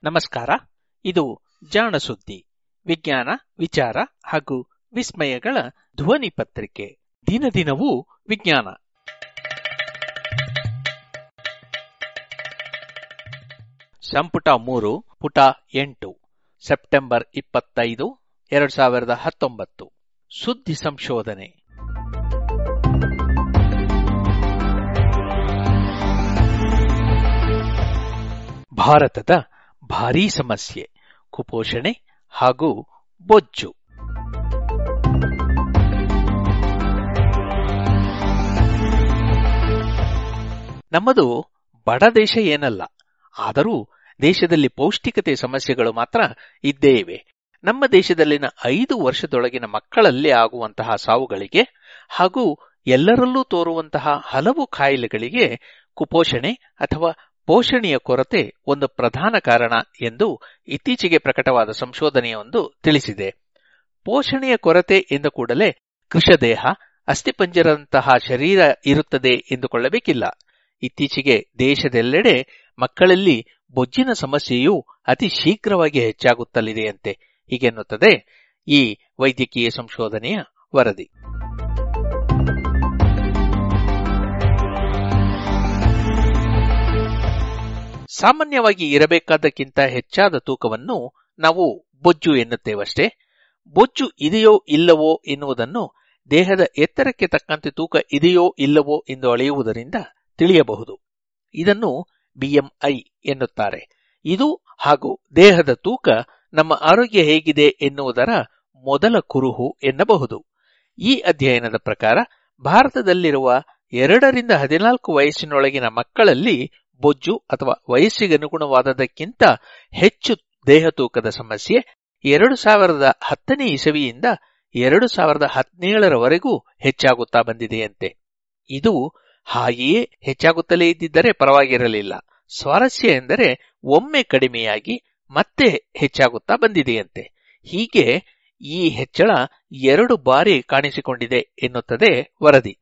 ನಮಸ್ಕಾರ ಇದು ಜಾಣ ಸುದ್ದಿ ವಿಜ್ಞಾನ ವಿಚಾರ ಹಾಗೂ ವಿಸ್ಮಯಗಳ ಧ್ವನಿ ಪತ್ರಿಕೆ ದಿನ ದಿನವೂ ವಿಜ್ಞಾನ ಸಂಪುಟ ಮೂರು ಪುಟ ಎಂಟು ಸೆಪ್ಟೆಂಬರ್ ಇಪ್ಪತ್ತೈದು ಎರಡ್ ಸಾವಿರದ ಹತ್ತೊಂಬತ್ತು ಸುದ್ದಿ ಸಂಶೋಧನೆ ಭಾರತದ ಭಾರೀ ಸಮಸ್ಯೆ ಕುಪೋಷಣೆ ಹಾಗೂ ಬೊಜ್ಜು ನಮ್ಮದು ಬಡ ದೇಶ ಏನಲ್ಲ ಆದರೂ ದೇಶದಲ್ಲಿ ಪೌಷ್ಟಿಕತೆ ಸಮಸ್ಯೆಗಳು ಮಾತ್ರ ಇದ್ದೇ ಇವೆ ನಮ್ಮ ದೇಶದಲ್ಲಿನ ಐದು ವರ್ಷದೊಳಗಿನ ಮಕ್ಕಳಲ್ಲಿ ಆಗುವಂತಹ ಸಾವುಗಳಿಗೆ ಹಾಗೂ ಎಲ್ಲರಲ್ಲೂ ತೋರುವಂತಹ ಹಲವು ಕಾಯಿಲೆಗಳಿಗೆ ಕುಪೋಷಣೆ ಅಥವಾ ಪೋಷಣೆಯ ಕೊರತೆ ಒಂದು ಪ್ರಧಾನ ಕಾರಣ ಎಂದು ಇತ್ತೀಚೆಗೆ ಪ್ರಕಟವಾದ ಸಂಶೋಧನೆಯೊಂದು ತಿಳಿಸಿದೆ ಪೋಷಣೆಯ ಕೊರತೆ ಎಂದ ಕೂಡಲೇ ಕೃಶದೇಹ ಅಸ್ಥಿಪಂಜರಂತಹ ಶರೀರ ಇರುತ್ತದೆ ಎಂದುಕೊಳ್ಳಬೇಕಿಲ್ಲ ಇತ್ತೀಚೆಗೆ ದೇಶದೆಲ್ಲೆಡೆ ಮಕ್ಕಳಲ್ಲಿ ಬೊಜ್ಜಿನ ಸಮಸ್ಯೆಯು ಅತಿ ಶೀಘ್ರವಾಗಿ ಹೆಚ್ಚಾಗುತ್ತಲಿದೆಯಂತೆ ಹೀಗೆನ್ನುತ್ತದೆ ಈ ವೈದ್ಯಕೀಯ ಸಂಶೋಧನೆಯ ವರದಿ ಸಾಮಾನ್ಯವಾಗಿ ಇರಬೇಕಾದಕ್ಕಿಂತ ಹೆಚ್ಚಾದ ತೂಕವನ್ನು ನಾವು ಬೊಜ್ಜು ಎನ್ನುತ್ತೇವಷ್ಟೇ ಬೊಜ್ಜು ಇದೆಯೋ ಇಲ್ಲವೋ ಎನ್ನುವುದನ್ನು ದೇಹದ ಎತ್ತರಕ್ಕೆ ತಕ್ಕಂತೆ ತೂಕ ಇದೆಯೋ ಇಲ್ಲವೋ ಎಂದು ಅಳೆಯುವುದರಿಂದ ತಿಳಿಯಬಹುದು ಇದನ್ನು ಬಿಎಂಐ ಎನ್ನುತ್ತಾರೆ ಇದು ಹಾಗೂ ದೇಹದ ತೂಕ ನಮ್ಮ ಆರೋಗ್ಯ ಹೇಗಿದೆ ಎನ್ನುವುದರ ಮೊದಲ ಕುರುಹು ಎನ್ನಬಹುದು ಈ ಅಧ್ಯಯನದ ಪ್ರಕಾರ ಭಾರತದಲ್ಲಿರುವ ಎರಡರಿಂದ ಹದಿನಾಲ್ಕು ವಯಸ್ಸಿನೊಳಗಿನ ಮಕ್ಕಳಲ್ಲಿ ಬೊಜ್ಜು ಅಥವಾ ವಯಸ್ಸಿಗನುಗುಣವಾದದಕ್ಕಿಂತ ಹೆಚ್ಚು ದೇಹ ತೂಕದ ಸಮಸ್ಯೆ ಎರಡು ಸಾವಿರದ ಹತ್ತನೇ ಇಸವಿಯಿಂದ ಎರಡು ಸಾವಿರದ ಹದಿನೇಳರವರೆಗೂ ಹೆಚ್ಚಾಗುತ್ತಾ ಬಂದಿದೆಯಂತೆ ಇದು ಹಾಗೆಯೇ ಹೆಚ್ಚಾಗುತ್ತಲೇ ಇದ್ದಿದ್ದರೆ ಪರವಾಗಿರಲಿಲ್ಲ ಸ್ವಾರಸ್ಯ ಎಂದರೆ ಒಮ್ಮೆ ಕಡಿಮೆಯಾಗಿ ಮತ್ತೆ ಹೆಚ್ಚಾಗುತ್ತಾ ಬಂದಿದೆಯಂತೆ ಹೀಗೆ ಈ ಹೆಚ್ಚಳ ಎರಡು ಬಾರಿ ಕಾಣಿಸಿಕೊಂಡಿದೆ ಎನ್ನುತ್ತದೆ ವರದಿ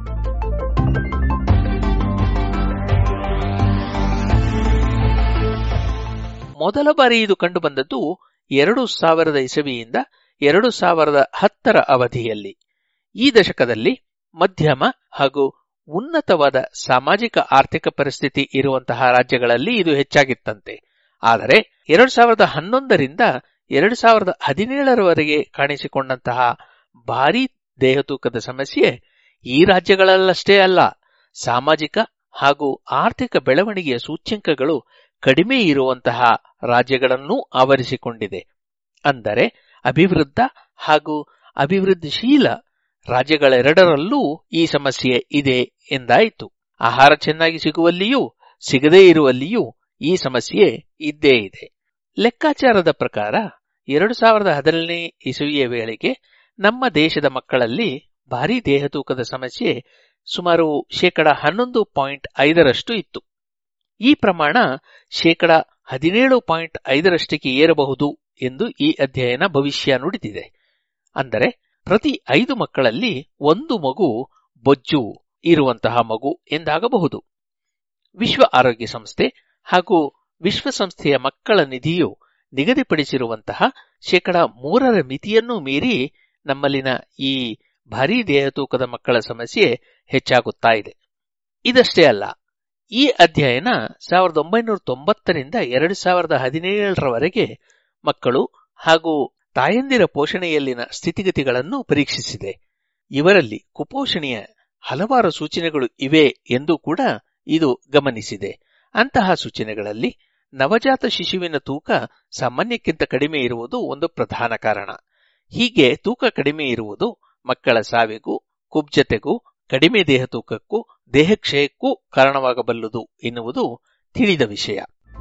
ಮೊದಲ ಬಾರಿ ಇದು ಕಂಡುಬಂದದ್ದು ಎರಡು ಸಾವಿರದ ಇಸವಿಯಿಂದ ಎರಡು ಸಾವಿರದ ಹತ್ತರ ಅವಧಿಯಲ್ಲಿ ಈ ದಶಕದಲ್ಲಿ ಮಧ್ಯಮ ಹಾಗೂ ಉನ್ನತವಾದ ಸಾಮಾಜಿಕ ಆರ್ಥಿಕ ಪರಿಸ್ಥಿತಿ ಇರುವಂತಹ ರಾಜ್ಯಗಳಲ್ಲಿ ಇದು ಹೆಚ್ಚಾಗಿತ್ತಂತೆ ಆದರೆ ಎರಡು ಸಾವಿರದ ಹನ್ನೊಂದರಿಂದ ಎರಡು ಸಾವಿರದ ಹದಿನೇಳರವರೆಗೆ ಕಾಣಿಸಿಕೊಂಡಂತಹ ಭಾರೀ ದೇಹ ತೂಕದ ಸಮಸ್ಯೆ ಈ ರಾಜ್ಯಗಳಲ್ಲಷ್ಟೇ ಅಲ್ಲ ಸಾಮಾಜಿಕ ಹಾಗೂ ಆರ್ಥಿಕ ಬೆಳವಣಿಗೆಯ ಸೂಚ್ಯಂಕಗಳು ಕಡಿಮೆ ಇರುವಂತಹ ರಾಜ್ಯಗಳನ್ನೂ ಆವರಿಸಿಕೊಂಡಿದೆ ಅಂದರೆ ಅಭಿವೃದ್ಧ ಹಾಗೂ ಅಭಿವೃದ್ಧಿಶೀಲ ರಾಜ್ಯಗಳೆರಡರಲ್ಲೂ ಈ ಸಮಸ್ಯೆ ಇದೆ ಎಂದಾಯಿತು ಆಹಾರ ಚೆನ್ನಾಗಿ ಸಿಗುವಲ್ಲಿಯೂ ಸಿಗದೇ ಇರುವಲ್ಲಿಯೂ ಈ ಸಮಸ್ಯೆ ಇದ್ದೇ ಇದೆ ಲೆಕ್ಕಾಚಾರದ ಪ್ರಕಾರ ಎರಡು ಸಾವಿರದ ಹದಿನೇಳನೇ ಇಸುವಿಯ ವೇಳೆಗೆ ನಮ್ಮ ದೇಶದ ಮಕ್ಕಳಲ್ಲಿ ಭಾರೀ ದೇಹ ತೂಕದ ಸಮಸ್ಯೆ ಸುಮಾರು ಶೇಕಡ ಹನ್ನೊಂದು ಪಾಯಿಂಟ್ ಐದರಷ್ಟು ಇತ್ತು ಈ ಪ್ರಮಾಣ ಶೇಕಡ ಹದಿನೇಳು ಪಾಯಿಂಟ್ ಐದರಷ್ಟಕ್ಕೆ ಏರಬಹುದು ಎಂದು ಈ ಅಧ್ಯಯನ ಭವಿಷ್ಯ ನುಡಿದಿದೆ ಅಂದರೆ ಪ್ರತಿ ಐದು ಮಕ್ಕಳಲ್ಲಿ ಒಂದು ಮಗು ಬೊಜ್ಜು ಇರುವಂತಹ ಮಗು ಎಂದಾಗಬಹುದು ವಿಶ್ವ ಆರೋಗ್ಯ ಸಂಸ್ಥೆ ಹಾಗೂ ವಿಶ್ವಸಂಸ್ಥೆಯ ಮಕ್ಕಳ ನಿಧಿಯು ನಿಗದಿಪಡಿಸಿರುವಂತಹ ಶೇಕಡ ಮೂರರ ಮಿತಿಯನ್ನು ಮೀರಿ ನಮ್ಮಲ್ಲಿನ ಈ ಭಾರೀ ದೇಹ ತೂಕದ ಮಕ್ಕಳ ಸಮಸ್ಯೆ ಹೆಚ್ಚಾಗುತ್ತಾ ಇದೆ ಇದಷ್ಟೇ ಅಲ್ಲ ಈ ಅಧ್ಯಯನ ಸಾವಿರದ ಒಂಬೈನೂರ ತೊಂಬತ್ತರಿಂದ ಎರಡು ಸಾವಿರದ ಹದಿನೇಳರವರೆಗೆ ಮಕ್ಕಳು ಹಾಗೂ ತಾಯಂದಿರ ಪೋಷಣೆಯಲ್ಲಿನ ಸ್ಥಿತಿಗತಿಗಳನ್ನು ಪರೀಕ್ಷಿಸಿದೆ ಇವರಲ್ಲಿ ಕುಪೋಷಣೆಯ ಹಲವಾರು ಸೂಚನೆಗಳು ಇವೆ ಎಂದು ಕೂಡ ಇದು ಗಮನಿಸಿದೆ ಅಂತಹ ಸೂಚನೆಗಳಲ್ಲಿ ನವಜಾತ ಶಿಶುವಿನ ತೂಕ ಸಾಮಾನ್ಯಕ್ಕಿಂತ ಕಡಿಮೆ ಇರುವುದು ಒಂದು ಪ್ರಧಾನ ಕಾರಣ ಹೀಗೆ ತೂಕ ಕಡಿಮೆ ಇರುವುದು ಮಕ್ಕಳ ಸಾವಿಗೂ ಕುಬ್ಜತೆಗೂ ಕಡಿಮೆ ದೇಹ ತೂಕಕ್ಕೂ ದೇಹಕ್ಷಯಕ್ಕೂ ಕಾರಣವಾಗಬಲ್ಲದು ಎನ್ನುವುದು ತಿಳಿದ ವಿಷಯ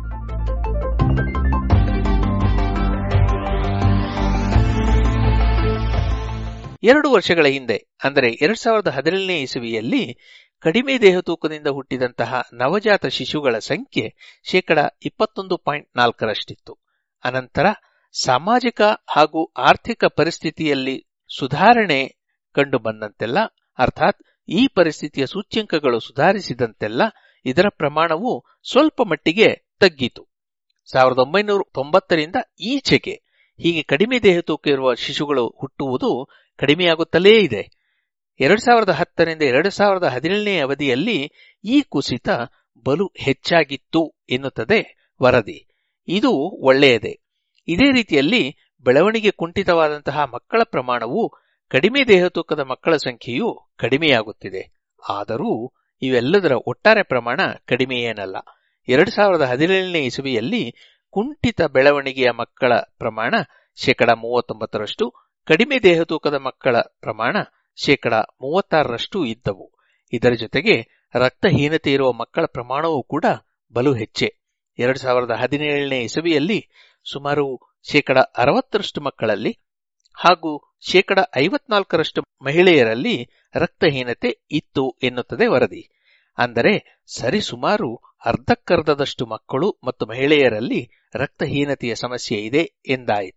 ಎರಡು ವರ್ಷಗಳ ಹಿಂದೆ ಅಂದರೆ ಎರಡ್ ಸಾವಿರದ ಹದಿನೇಳನೇ ಇಸವಿಯಲ್ಲಿ ಕಡಿಮೆ ದೇಹ ತೂಕದಿಂದ ಹುಟ್ಟಿದಂತಹ ನವಜಾತ ಶಿಶುಗಳ ಸಂಖ್ಯೆ ಶೇಕಡ ಇಪ್ಪತ್ತೊಂದು ಪಾಯಿಂಟ್ ನಾಲ್ಕರಷ್ಟಿತ್ತು ಅನಂತರ ಸಾಮಾಜಿಕ ಹಾಗೂ ಆರ್ಥಿಕ ಪರಿಸ್ಥಿತಿಯಲ್ಲಿ ಸುಧಾರಣೆ ಕಂಡು ಬಂದಂತೆಲ್ಲ ಅರ್ಥಾತ್ ಈ ಪರಿಸ್ಥಿತಿಯ ಸೂಚ್ಯಂಕಗಳು ಸುಧಾರಿಸಿದಂತೆಲ್ಲ ಇದರ ಪ್ರಮಾಣವು ಸ್ವಲ್ಪ ಮಟ್ಟಿಗೆ ತಗ್ಗಿತು ಸಾವಿರದ ಒಂಬೈನೂರ ತೊಂಬತ್ತರಿಂದ ಈಚೆಗೆ ಹೀಗೆ ಕಡಿಮೆ ದೇಹ ತೂಕ ಇರುವ ಶಿಶುಗಳು ಹುಟ್ಟುವುದು ಕಡಿಮೆಯಾಗುತ್ತಲೇ ಇದೆ ಎರಡ್ ಸಾವಿರದ ಹತ್ತರಿಂದ ಎರಡು ಸಾವಿರದ ಹದಿನೇಳನೇ ಅವಧಿಯಲ್ಲಿ ಈ ಕುಸಿತ ಬಲು ಹೆಚ್ಚಾಗಿತ್ತು ಎನ್ನುತ್ತದೆ ವರದಿ ಇದು ಒಳ್ಳೆಯದೇ ಇದೇ ರೀತಿಯಲ್ಲಿ ಬೆಳವಣಿಗೆ ಕುಂಠಿತವಾದಂತಹ ಮಕ್ಕಳ ಪ್ರಮಾಣವು ಕಡಿಮೆ ದೇಹ ತೂಕದ ಮಕ್ಕಳ ಸಂಖ್ಯೆಯು ಕಡಿಮೆಯಾಗುತ್ತಿದೆ ಆದರೂ ಇವೆಲ್ಲದರ ಒಟ್ಟಾರೆ ಪ್ರಮಾಣ ಕಡಿಮೆಯೇನಲ್ಲ ಎರಡು ಸಾವಿರದ ಹದಿನೇಳನೇ ಇಸವಿಯಲ್ಲಿ ಕುಂಠಿತ ಬೆಳವಣಿಗೆಯ ಮಕ್ಕಳ ಪ್ರಮಾಣ ಶೇಕಡ ಮೂವತ್ತೊಂಬತ್ತರಷ್ಟು ಕಡಿಮೆ ದೇಹ ತೂಕದ ಮಕ್ಕಳ ಪ್ರಮಾಣ ಶೇಕಡ ಮೂವತ್ತಾರರಷ್ಟು ಇದ್ದವು ಇದರ ಜೊತೆಗೆ ರಕ್ತಹೀನತೆ ಇರುವ ಮಕ್ಕಳ ಪ್ರಮಾಣವೂ ಕೂಡ ಬಲು ಹೆಚ್ಚೆ ಎರಡು ಸಾವಿರದ ಹದಿನೇಳನೇ ಇಸವಿಯಲ್ಲಿ ಸುಮಾರು ಶೇಕಡ ಅರವತ್ತರಷ್ಟು ಮಕ್ಕಳಲ್ಲಿ ಹಾಗೂ ಶೇಕಡ ಐವತ್ನಾಲ್ಕರಷ್ಟು ಮಹಿಳೆಯರಲ್ಲಿ ರಕ್ತಹೀನತೆ ಇತ್ತು ಎನ್ನುತ್ತದೆ ವರದಿ ಅಂದರೆ ಸರಿಸುಮಾರು ಅರ್ಧಕ್ಕರ್ಧದಷ್ಟು ಮಕ್ಕಳು ಮತ್ತು ಮಹಿಳೆಯರಲ್ಲಿ ರಕ್ತಹೀನತೆಯ ಸಮಸ್ಯೆ ಇದೆ ಎಂದಾಯಿತು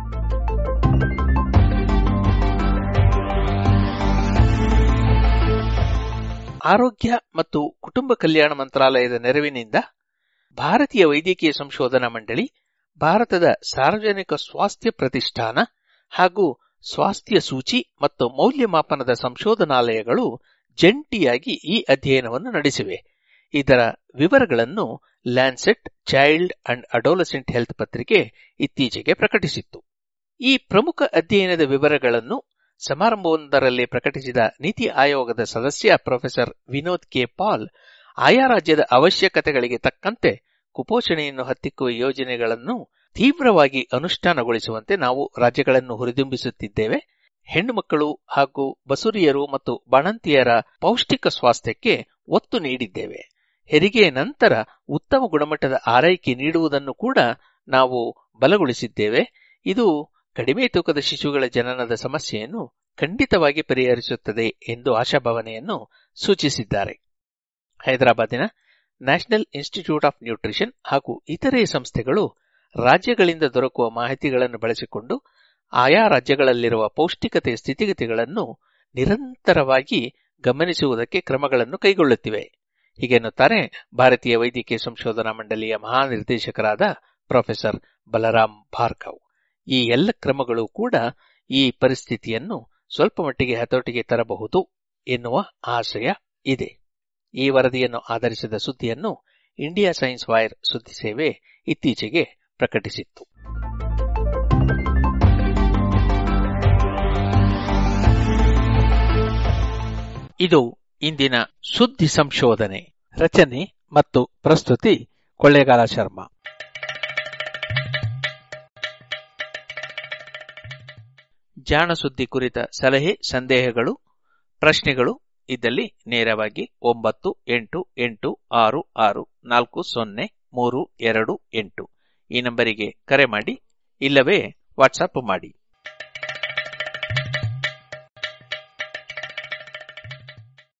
ಆರೋಗ್ಯ ಮತ್ತು ಕುಟುಂಬ ಕಲ್ಯಾಣ ಮಂತ್ರಾಲಯದ ನೆರವಿನಿಂದ ಭಾರತೀಯ ವೈದ್ಯಕೀಯ ಸಂಶೋಧನಾ ಮಂಡಳಿ ಭಾರತದ ಸಾರ್ವಜನಿಕ ಸ್ವಾಸ್ಥ್ಯ ಪ್ರತಿಷ್ಠಾನ ಹಾಗೂ ಸ್ವಾಸ್ಥ್ಯ ಸೂಚಿ ಮತ್ತು ಮೌಲ್ಯಮಾಪನದ ಸಂಶೋಧನಾಲಯಗಳು ಜಂಟಿಯಾಗಿ ಈ ಅಧ್ಯಯನವನ್ನು ನಡೆಸಿವೆ ಇದರ ವಿವರಗಳನ್ನು Lancet child and adolescent health ಪತ್ರಿಕೆ ಇತ್ತೀಚೆಗೆ ಪ್ರಕಟಿಸಿತ್ತು ಈ ಪ್ರಮುಖ ಅಧ್ಯಯನದ ವಿವರಗಳನ್ನು ಸಮಾರಂಭವೊಂದರಲ್ಲಿ ಪ್ರಕಟಿಸಿದ ನೀತಿ ಆಯೋಗದ ಸದಸ್ಯ ಪ್ರೊಫೆಸರ್ ವಿನೋದ್ ಕೆ ಪಾಲ್ ಆಯಾ ರಾಜ್ಯದ ಅವಶ್ಯಕತೆಗಳಿಗೆ ತಕ್ಕಂತೆ ಕುಪೋಷಣೆಯನ್ನು ಹತ್ತಿಕ್ಕುವ ಯೋಜನೆಗಳನ್ನು ತೀವ್ರವಾಗಿ ಅನುಷ್ಠಾನಗೊಳಿಸುವಂತೆ ನಾವು ರಾಜ್ಯಗಳನ್ನು ಹುರಿದುಂಬಿಸುತ್ತಿದ್ದೇವೆ ಹೆಣ್ಣು ಮಕ್ಕಳು ಹಾಗೂ ಬಸುರಿಯರು ಮತ್ತು ಬಾಣಂತಿಯರ ಪೌಷ್ಟಿಕ ಸ್ವಾಸ್ಥ್ಯಕ್ಕೆ ಒತ್ತು ನೀಡಿದ್ದೇವೆ ಹೆರಿಗೆಯ ನಂತರ ಉತ್ತಮ ಗುಣಮಟ್ಟದ ಆರೈಕೆ ನೀಡುವುದನ್ನು ಕೂಡ ನಾವು ಬಲಗೊಳಿಸಿದ್ದೇವೆ ಇದು ಕಡಿಮೆ ತೂಕದ ಶಿಶುಗಳ ಜನನದ ಸಮಸ್ಯೆಯನ್ನು ಖಂಡಿತವಾಗಿ ಪರಿಹರಿಸುತ್ತದೆ ಎಂದು ಆಶಾಭಾವನೆಯನ್ನು ಸೂಚಿಸಿದ್ದಾರೆ ಹೈದರಾಬಾದಿನ ನ್ಯಾಷನಲ್ ಇನ್ಸ್ಟಿಟ್ಯೂಟ್ ಆಫ್ ನ್ಯೂಟ್ರಿಷನ್ ಹಾಗೂ ಇತರೆ ಸಂಸ್ಥೆಗಳು ರಾಜ್ಯಗಳಿಂದ ದೊರಕುವ ಮಾಹಿತಿಗಳನ್ನು ಬಳಸಿಕೊಂಡು ಆಯಾ ರಾಜ್ಯಗಳಲ್ಲಿರುವ ಪೌಷ್ಟಿಕತೆಯ ಸ್ಥಿತಿಗತಿಗಳನ್ನು ನಿರಂತರವಾಗಿ ಗಮನಿಸುವುದಕ್ಕೆ ಕ್ರಮಗಳನ್ನು ಕೈಗೊಳ್ಳುತ್ತಿವೆ ಹೀಗೆನ್ನುತ್ತಾರೆ ಭಾರತೀಯ ವೈದ್ಯಕೀಯ ಸಂಶೋಧನಾ ಮಂಡಳಿಯ ಮಹಾನಿರ್ದೇಶಕರಾದ ಪ್ರೊಫೆಸರ್ ಬಲರಾಮ್ ಭಾರ್ಗವ್ ಈ ಎಲ್ಲ ಕ್ರಮಗಳು ಕೂಡ ಈ ಪರಿಸ್ಥಿತಿಯನ್ನು ಸ್ವಲ್ಪ ಮಟ್ಟಿಗೆ ಹತೋಟಿಗೆ ತರಬಹುದು ಎನ್ನುವ ಆಶಯ ಇದೆ ಈ ವರದಿಯನ್ನು ಆಧರಿಸಿದ ಸುದ್ದಿಯನ್ನು ಇಂಡಿಯಾ ಸೈನ್ಸ್ ವೈರ್ ಸುದ್ದಿ ಸೇವೆ ಇತ್ತೀಚೆಗೆ ಪ್ರಕಟಿಸಿತ್ತು ಇದು ಇಂದಿನ ಸುದ್ದಿ ಸಂಶೋಧನೆ ರಚನೆ ಮತ್ತು ಪ್ರಸ್ತುತಿ ಕೊಳ್ಳೇಗಾಲ ಶರ್ಮಾ ಜಾಣ ಸುದ್ದಿ ಕುರಿತ ಸಲಹೆ ಸಂದೇಹಗಳು ಪ್ರಶ್ನೆಗಳು ಇದ್ದಲ್ಲಿ ನೇರವಾಗಿ ಒಂಬತ್ತು ಎಂಟು ಎಂಟು ಆರು ಆರು ನಾಲ್ಕು ಸೊನ್ನೆ ಮೂರು ಎರಡು ಎಂಟು ಈ ನಂಬರಿಗೆ ಕರೆ ಮಾಡಿ ಇಲ್ಲವೇ ವಾಟ್ಸಪ್ ಮಾಡಿ